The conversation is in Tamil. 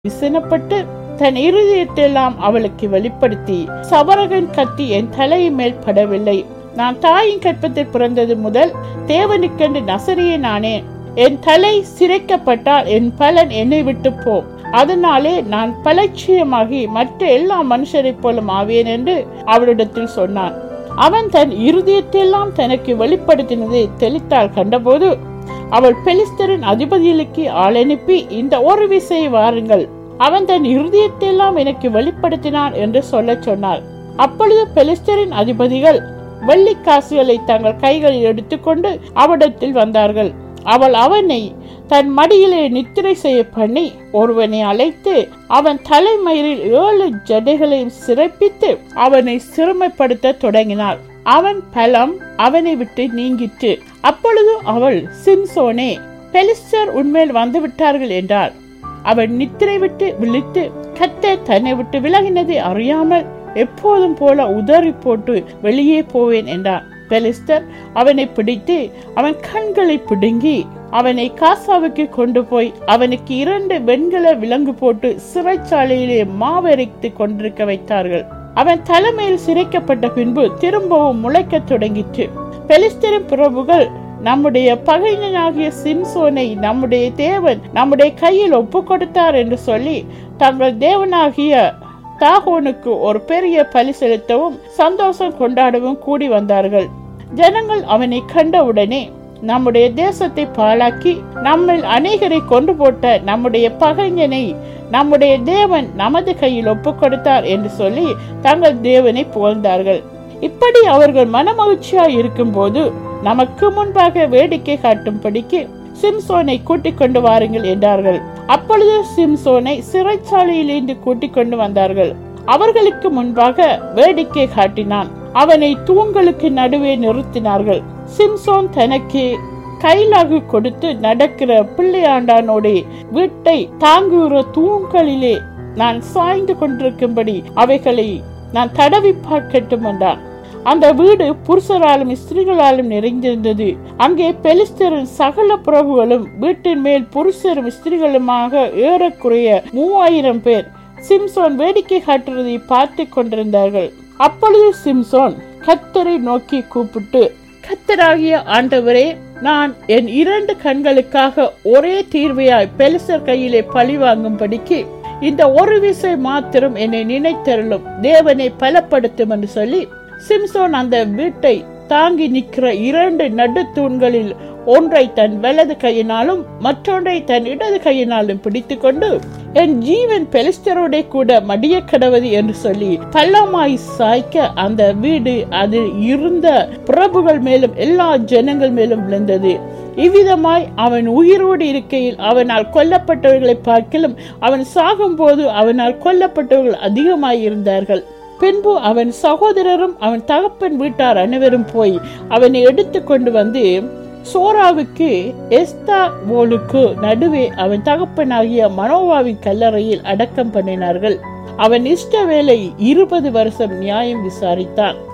விசனப்பட்டு தன் இருதயத்தையெல்லாம் அவளுக்கு வெளிப்படுத்தி சவரகன் கத்தி என் தலையின் மேல் படவில்லை நான் தாயின் கற்பத்தில் பிறந்தது முதல் தேவனுக்கென்று நசரியே நானே என் தலை சிரைக்கப்பட்டால் என் பலன் என்னை விட்டு போம் அதனாலே நான் பலட்சியமாகி மற்ற எல்லா மனுஷரைப் போலும் ஆவேன் என்று அவளிடத்தில் சொன்னான் அவன் தன் இருதயத்தையெல்லாம் தனக்கு வெளிப்படுத்தினதை தெளித்தால் கண்டபோது அவள் பெலிஸ்தரின் அதிபதிகளுக்கு ஆள் அனுப்பி இந்த ஒரு விசை வாருங்கள் அவன் தன் இருதயத்தையெல்லாம் எனக்கு வெளிப்படுத்தினான் என்று சொல்லச் சொன்னாள் அப்பொழுது பெலிஸ்தரின் அதிபதிகள் வெள்ளி காசுகளை தங்கள் கைகளில் எடுத்துக்கொண்டு அவரிடத்தில் வந்தார்கள் அவள் அவனை தன் மடியிலே நித்திரை செய்ய பண்ணி ஒருவனை அழைத்து அவன் தலைமயிரில் ஏழு ஜடைகளையும் சிறப்பித்து அவனை சிறுமைப்படுத்த தொடங்கினாள் அவன் பலம் அவனை விட்டு நீங்கிற்று அப்பொழுது அவள் சிம்சோனே பெலிஸ்டர் உண்மையில் வந்து விட்டார்கள் என்றாள் அவன் நித்திரை விட்டு விழித்து கத்த தன்னை விட்டு விலகினதை அறியாமல் எப்போதும் போல உதறி போட்டு வெளியே போவேன் என்றான் பெலிஸ்தர் அவனை பிடித்து அவன் கண்களை பிடுங்கி அவனை காசாவுக்கு கொண்டு போய் அவனுக்கு இரண்டு வெண்கல விலங்கு போட்டு சிறைச்சாலையிலே மாவெரித்து கொண்டிருக்க வைத்தார்கள் அவன் தலைமையில் சிறைக்கப்பட்ட பின்பு திரும்பவும் முளைக்கத் தொடங்கிற்று பெலிஸ்தரின் பிரபுகள் நம்முடைய பகைஞனாகிய சிம்சோனை நம்முடைய தேவன் நம்முடைய கையில் ஒப்பு கொடுத்தார் என்று சொல்லி தங்கள் தேவனாகிய தாகோனுக்கு ஒரு பெரிய பலி செலுத்தவும் சந்தோஷம் கொண்டாடவும் கூடி வந்தார்கள் ஜனங்கள் அவனை கண்டவுடனே நம்முடைய தேசத்தை பாழாக்கி நம்மில் அநேகரை கொண்டு போட்ட நம்முடைய பகைஞனை நம்முடைய தேவன் நமது கையில் ஒப்பு கொடுத்தார் என்று சொல்லி தங்கள் தேவனை புகழ்ந்தார்கள் இப்படி அவர்கள் மனமகிழ்ச்சியாய் இருக்கும்போது நமக்கு முன்பாக வேடிக்கை காட்டும்படிக்கு சிம்சோனை கூட்டிக் கொண்டு வாருங்கள் என்றார்கள் அப்பொழுது சிம்சோனை சிறைச்சாலையிலிருந்து கூட்டிக் கொண்டு வந்தார்கள் அவர்களுக்கு முன்பாக வேடிக்கை காட்டினான் அவனை தூண்களுக்கு நடுவே நிறுத்தினார்கள் சிம்சோன் தனக்கு கைலாகு கொடுத்து நடக்கிற பிள்ளையாண்டானோட வீட்டை தாங்குகிற தூண்களிலே நான் சாய்ந்து கொண்டிருக்கும்படி அவைகளை நான் தடவி பார்க்கட்டும் என்றான் அந்த வீடு புருஷராலும் ஸ்திரீகளாலும் நிறைந்திருந்தது அங்கே பெலிஸ்தரின் சகல பிரபுகளும் வீட்டின் மேல் புருஷரும் ஸ்திரீகளுமாக ஏறக்குறைய மூவாயிரம் பேர் சிம்சோன் வேடிக்கை காட்டுறதை பார்த்து கொண்டிருந்தார்கள் அப்பொழுது சிம்சோன் கத்தரை நோக்கி கூப்பிட்டு கத்தராகிய ஆண்டவரே நான் என் இரண்டு கண்களுக்காக ஒரே தீர்வையாய் பெலிசர் கையிலே பழி வாங்கும்படிக்கு இந்த ஒரு விசை மாத்திரம் என்னை நினைத்தருளும் தேவனை பலப்படுத்தும் என்று சொல்லி சிம்சோன் அந்த வீட்டை தாங்கி நிற்கிற இரண்டு நடு தூண்களில் ஒன்றை தன் வலது கையினாலும் மற்றொன்றை தன் இடது கையினாலும் பிடித்துக்கொண்டு என் ஜீவன் பெலிஸ்டரோட கூட மடிய கடவது என்று சொல்லி பள்ளமாய் சாய்க்க அந்த வீடு அதில் இருந்த பிரபுகள் மேலும் எல்லா ஜனங்கள் மேலும் விழுந்தது இவ்விதமாய் அவன் உயிரோடு இருக்கையில் அவனால் கொல்லப்பட்டவர்களை பார்க்கலும் அவன் சாகும்போது அவனால் கொல்லப்பட்டவர்கள் அதிகமாய் இருந்தார்கள் பின்பு அவன் சகோதரரும் அவன் தகப்பன் வீட்டார் அனைவரும் போய் அவனை எடுத்து கொண்டு வந்து சோராவுக்கு எஸ்தா போலுக்கு நடுவே அவன் தகப்பனாகிய மனோவாவின் கல்லறையில் அடக்கம் பண்ணினார்கள் அவன் இஷ்ட வேலை இருபது வருஷம் நியாயம் விசாரித்தான்